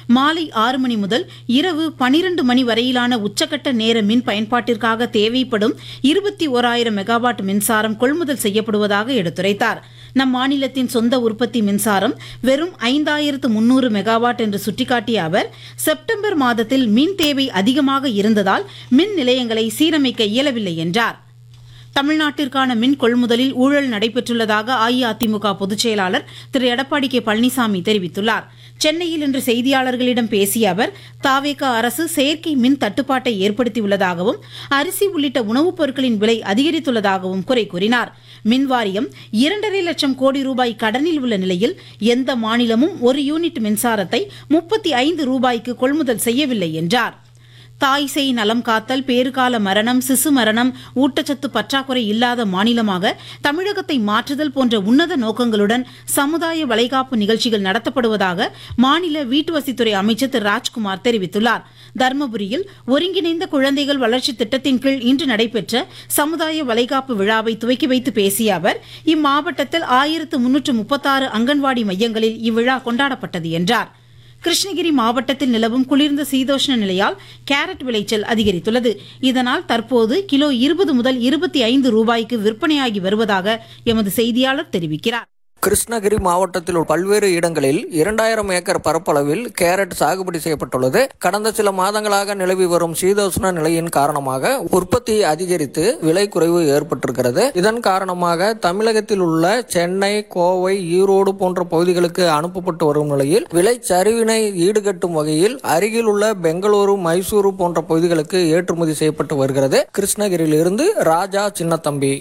மாலை ஆறு மணி முதல் இரவு பனிரண்டு மணி வரையிலான உச்சக்கட்ட நேர மின் பயன்பாட்டிற்காக தேவைப்படும் இருபத்தி ஓராயிரம் மெகாவாட் மின்சாரம் கொள்முதல் செய்யப்படுவதாக எடுத்துரைத்தார் நம் மாநிலத்தின் சொந்த உற்பத்தி மின்சாரம் வெறும் ஐந்தாயிரத்து முன்னூறு மெகாவாட் என்று சுட்டிக்காட்டிய அவர் செப்டம்பர் மாதத்தில் மின் தேவை அதிகமாக இருந்ததால் மின் நிலையங்களை சீரமைக்க இயலவில்லை என்றார் தமிழ்நாட்டிற்கான மின் கொள்முதலில் ஊழல் நடைபெற்றுள்ளதாக அஇஅதிமுக பொதுச் செயலாளர் திரு எடப்பாடி கே பழனிசாமி தெரிவித்துள்ளார் சென்னையில் இன்று செய்தியாளர்களிடம் பேசிய அவர் தாவேகா அரசு செயற்கை மின் தட்டுப்பாட்டை ஏற்படுத்தியுள்ளதாகவும் அரிசி உள்ளிட்ட உணவுப் பொருட்களின் விலை அதிகரித்துள்ளதாகவும் குறை கூறினார் மின் வாரியம் இரண்டரை லட்சம் கோடி ரூபாய் கடனில் உள்ள நிலையில் எந்த மாநிலமும் ஒரு யூனிட் மின்சாரத்தை முப்பத்தி ஐந்து ரூபாய்க்கு கொள்முதல் செய்யவில்லை என்றார் தாய் சேய் நலம் காத்தல் பேறுகால மரணம் சிசு மரணம் ஊட்டச்சத்து பற்றாக்குறை இல்லாத மாநிலமாக தமிழகத்தை மாற்றுதல் போன்ற உன்னத நோக்கங்களுடன் சமுதாய வளைகாப்பு நிகழ்ச்சிகள் நடத்தப்படுவதாக மாநில வீட்டுவசதித்துறை அமைச்சர் திரு ராஜ்குமார் தெரிவித்துள்ளார் தருமபுரியில் ஒருங்கிணைந்த குழந்தைகள் வளர்ச்சி திட்டத்தின் கீழ் இன்று நடைபெற்ற சமுதாய வளைகாப்பு விழாவை துவக்கி வைத்து பேசிய அவர் இம்மாவட்டத்தில் ஆயிரத்து முன்னூற்று முப்பத்தாறு அங்கன்வாடி மையங்களில் இவ்விழா கொண்டாடப்பட்டது என்றார் கிருஷ்ணகிரி மாவட்டத்தில் நிலவும் குளிர்ந்த சீதோஷ்ண நிலையால் கேரட் விளைச்சல் அதிகரித்துள்ளது இதனால் தற்போது கிலோ இருபது முதல் இருபத்தி ஐந்து ரூபாய்க்கு விற்பனையாகி வருவதாக எமது செய்தியாளர் தெரிவிக்கிறார் கிருஷ்ணகிரி மாவட்டத்தில் உள்ள பல்வேறு இடங்களில் இரண்டாயிரம் ஏக்கர் பரப்பளவில் கேரட் சாகுபடி செய்யப்பட்டுள்ளது கடந்த சில மாதங்களாக நிலவி வரும் சீதோஷ்ண நிலையின் காரணமாக உற்பத்தி அதிகரித்து விலை குறைவு ஏற்பட்டிருக்கிறது இதன் காரணமாக தமிழகத்தில் உள்ள சென்னை கோவை ஈரோடு போன்ற பகுதிகளுக்கு அனுப்பப்பட்டு வரும் நிலையில் விலை சரிவினை ஈடுகட்டும் வகையில் அருகில் உள்ள பெங்களூரு மைசூரு போன்ற பகுதிகளுக்கு ஏற்றுமதி செய்யப்பட்டு வருகிறது கிருஷ்ணகிரியிலிருந்து Raja Chinnathambi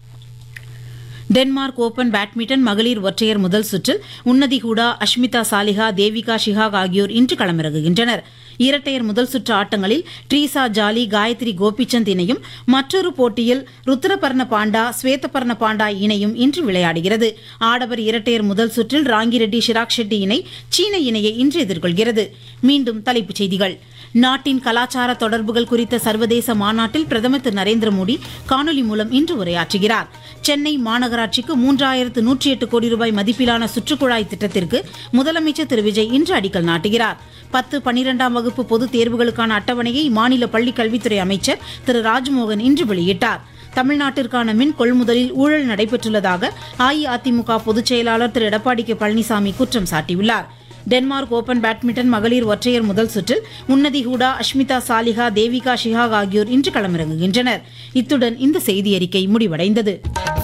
Denmark open badminton மகளிர் ஒற்றையர் முதல் சுற்றில் உன்னதி ஹூடா அஷ்மிதா சாலிஹா தேவிகா ஷிஹாக் ஆகியோர் இன்று களமிறங்குகின்றனர் இரட்டையர் முதல் சுற்று ஆட்டங்களில் ட்ரீசா ஜாலி காயத்ரி கோபிச்சந்த் இணையும் மற்றொரு போட்டியில் ருத்ரபர்ண பாண்டா ஸ்வேதபர்ண பாண்டா இணையும் இன்று விளையாடுகிறது ஆடவர் இரட்டையர் முதல் சுற்றில் ராங்கிரெட்டி ஷிராக் ஷெட்டி இணை சீன இணையை இன்று எதிர்கொள்கிறது மீண்டும் தலைப்புச் செய்திகள் நாட்டின் கலாச்சார தொடர்புகள் குறித்த சர்வதேச மாநாட்டில் பிரதமர் திரு நரேந்திர மோடி காணொலி மூலம் இன்று உரையாற்றுகிறார் சென்னை மாநகராட்சிக்கு மூன்றாயிரத்து நூற்றி எட்டு கோடி ரூபாய் மதிப்பிலான சுற்றுக்குழாய் திட்டத்திற்கு முதலமைச்சர் திரு விஜய் இன்று அடிக்கல் நாட்டுகிறார் பத்து பனிரெண்டாம் வகுப்பு பொதுத் தேர்வுகளுக்கான அட்டவணையை மாநில பள்ளிக் கல்வித்துறை அமைச்சர் திரு ராஜ்மோகன் இன்று வெளியிட்டார் தமிழ்நாட்டிற்கான மின் கொள்முதலில் ஊழல் நடைபெற்றுள்ளதாக அஇஅதிமுக பொதுச் செயலாளர் திரு எடப்பாடி கே பழனிசாமி குற்றம் சாட்டியுள்ளார் டென்மார்க் ஓபன் பேட்மிண்டன் மகளிர் ஒற்றையர் முதல் சுற்றில் உன்னதி ஹூடா அஷ்மிதா சாலிஹா தேவிகா ஷிஹாக் ஆகியோர் இன்று களமிறங்குகின்றனர் இத்துடன் இந்த செய்தி அறிக்கை முடிவடைந்தது